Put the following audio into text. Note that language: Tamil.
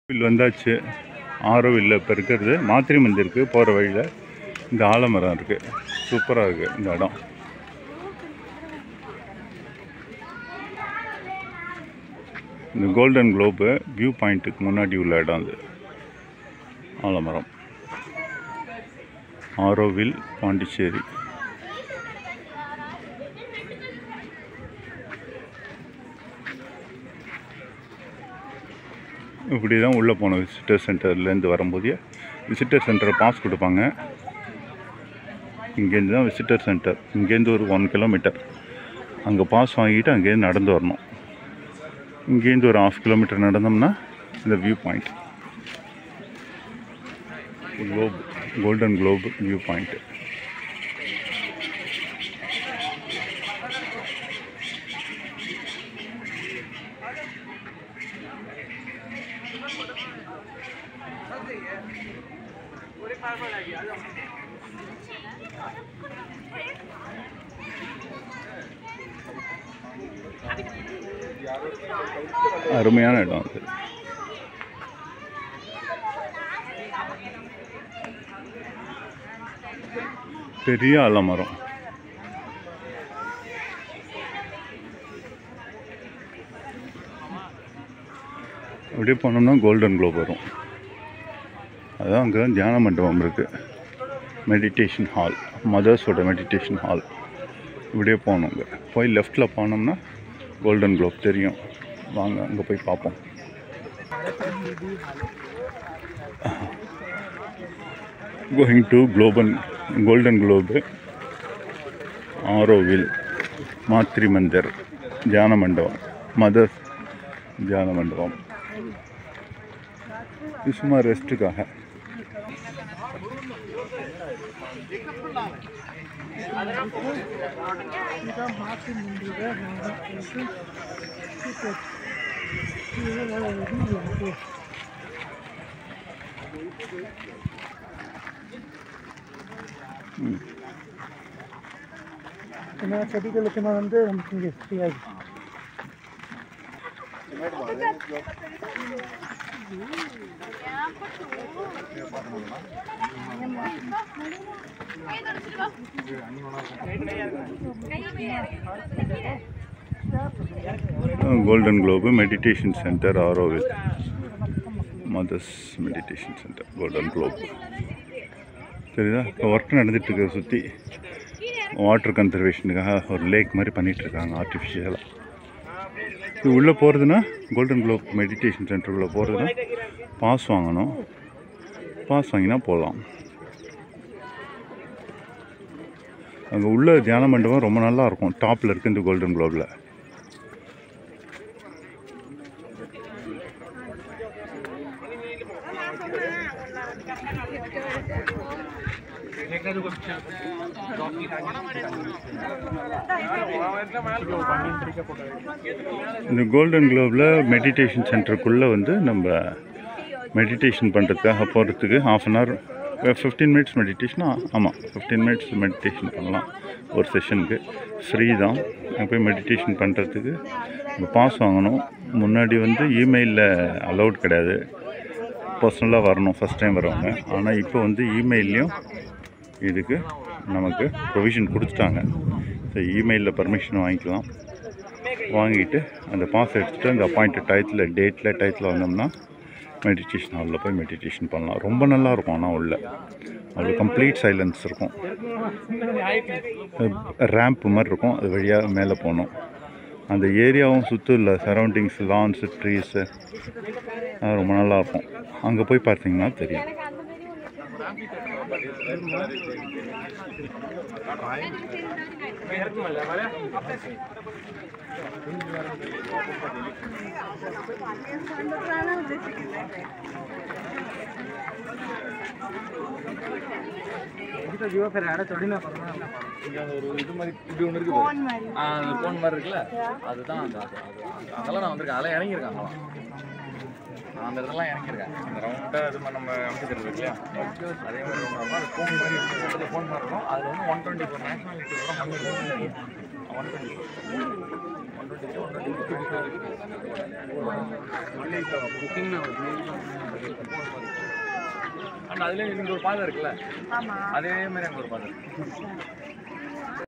வில் வந்தாச்சு ஆரோவில் இப்போ இருக்கிறது மாத்திரை மந்திருக்கு போகிற வழியில் இந்த ஆலமரம் இருக்குது சூப்பராக இருக்குது இந்த இடம் இந்த கோல்டன் குளோபு வியூ பாயிண்ட்டுக்கு முன்னாடி உள்ள இடம் அது ஆலமரம் ஆரோவில் பாண்டிச்சேரி இப்படி தான் உள்ளே போனோம் விசிட்டர் சென்டர்லேருந்து வரும்போதே விசிட்டர் சென்டர் பாஸ் கொடுப்பாங்க இங்கேருந்து தான் விசிட்டர் சென்டர் இங்கேருந்து ஒரு ஒன் கிலோமீட்டர் அங்கே பாஸ் வாங்கிட்டு அங்கேருந்து நடந்து வரணும் இங்கேருந்து ஒரு ஹாஃப் கிலோமீட்டர் நடந்தோம்னா இந்த view point globe golden globe view point அருமையான இடம் அது பெரிய ஆலமரம் அப்படியே போனோம்னா கோல்டன் குளோப் வரும் அதான் அங்கே தியான மண்டபம் இருக்குது மெடிடேஷன் ஹால் மதர்ஸோட மெடிடேஷன் ஹால் இப்படியே போகணுங்க போய் லெஃப்டில் போனோம்னா கோல்டன் குளோப் தெரியும் வாங்க அங்கே போய் பார்ப்போம் கோயிங் டு குளோபன் கோல்டன் குளோபு ஆரோவில் மாத்ரி மந்திர் தியான மண்டபம் மதர்ஸ் தியான மண்டபம் இது சும்மா ரெஸ்ட்டுக்காக ஏன்னா செடிகளுக்குன்னா வந்து நமக்கு இங்கே ஃப்ரீயாகி golden globe meditation centre Auroville mother's meditation centre golden globe தெரியுதா இப்போ ஒர்க் நடந்துட்டுருக்கு சுற்றி வாட்டர் கன்சர்வேஷனுக்காக ஒரு லேக் மாதிரி பண்ணிட்டு இருக்காங்க ஆர்டிஃபிஷியலாக இது உள்ளே போகிறதுனா கோல்டன் குளோப் மெடிடேஷன் சென்டருக்குள்ளே போகிறதுனா பாஸ் வாங்கணும் பாஸ் வாங்கினா போகலாம் அங்கே உள்ள தியான மண்டபம் ரொம்ப நல்லா இருக்கும் டாப்பில் இருக்குது இந்த கோல்டன் குளோபில் இந்த கோல்டன் குளோபில் மெடிடேஷன் சென்டருக்குள்ளே வந்து நம்ம மெடிடேஷன் பண்ணுறதுக்காக போகிறதுக்கு half an hour fifteen minutes மெடிடேஷனா ஆமாம் ஃபிஃப்டீன் மினிட்ஸ் மெடிடேஷன் பண்ணலாம் ஒரு செஷனுக்கு ஃப்ரீ தான் அங்கே போய் மெடிடேஷன் பண்ணுறதுக்கு பாஸ் வாங்கணும் முன்னாடி வந்து இமெயிலில் அலௌட் கிடையாது பர்சனலாக வரணும் ஃபஸ்ட் டைம் வரவங்க ஆனால் இப்போ வந்து இமெயில்லையும் இதுக்கு நமக்கு ப்ரொவிஷன் கொடுத்துட்டாங்க ஸோ இமெயிலில் பர்மிஷன் வாங்கிக்கலாம் வாங்கிட்டு அந்த பாஸ் எடுத்துகிட்டு அந்த அப்பாயிண்ட் டயத்தில் டேட்டில் டயத்தில் வந்தோம்னா மெடிடேஷன் ஹாலில் போய் மெடிடேஷன் பண்ணலாம் ரொம்ப நல்லா இருக்கும் ஆனால் உள்ள அது கம்ப்ளீட் சைலன்ஸ் இருக்கும் ரேம்ப் மாதிரி இருக்கும் அது வழியாக மேலே போகணும் அந்த ஏரியாவும் சுற்றும் இல்லை சரௌண்டிங்ஸ் லான்ஸு ட்ரீஸு அது ரொம்ப நல்லா இருக்கும் அங்கே போய் பார்த்தீங்கன்னா தெரியும் ஜீவா பேர் ஆட சொல்லி நான் பண்ணேன் இங்க அந்த ஒரு இது மாதிரி இப்படி ஒன்று இருக்கு பாரு. ஆ அந்த கோன் மாதிரி இருக்குல்ல அதுதான் அந்த அது- அது- அதெல்லாம் நான் வந்திருக்கேன் அதெல்லாம் இறங்கியிருக்காங்க அந்த இதெல்லாம் இறங்கியிருக்கேன் அந்த ரவுண்டாக இது மாதிரி நம்ம அமைச்சு தருது இல்லையா அதே மாதிரி ஒன்று இருக்கும் அது ஃபோன் மாதிரி இருக்கும் ஃபோன் மாதிரி இருக்கும் அதில் வந்து ஒன் டுவெண்ட்டி ஃபோர் நேஷனாலிட்டி வரும் one twenty one twenty one twenty one ஆனால் அதுலேயே இங்கே ஒரு பாதை இருக்குல்ல ஆமா அதே மாதிரி அங்கே ஒரு பாதை இருக்கு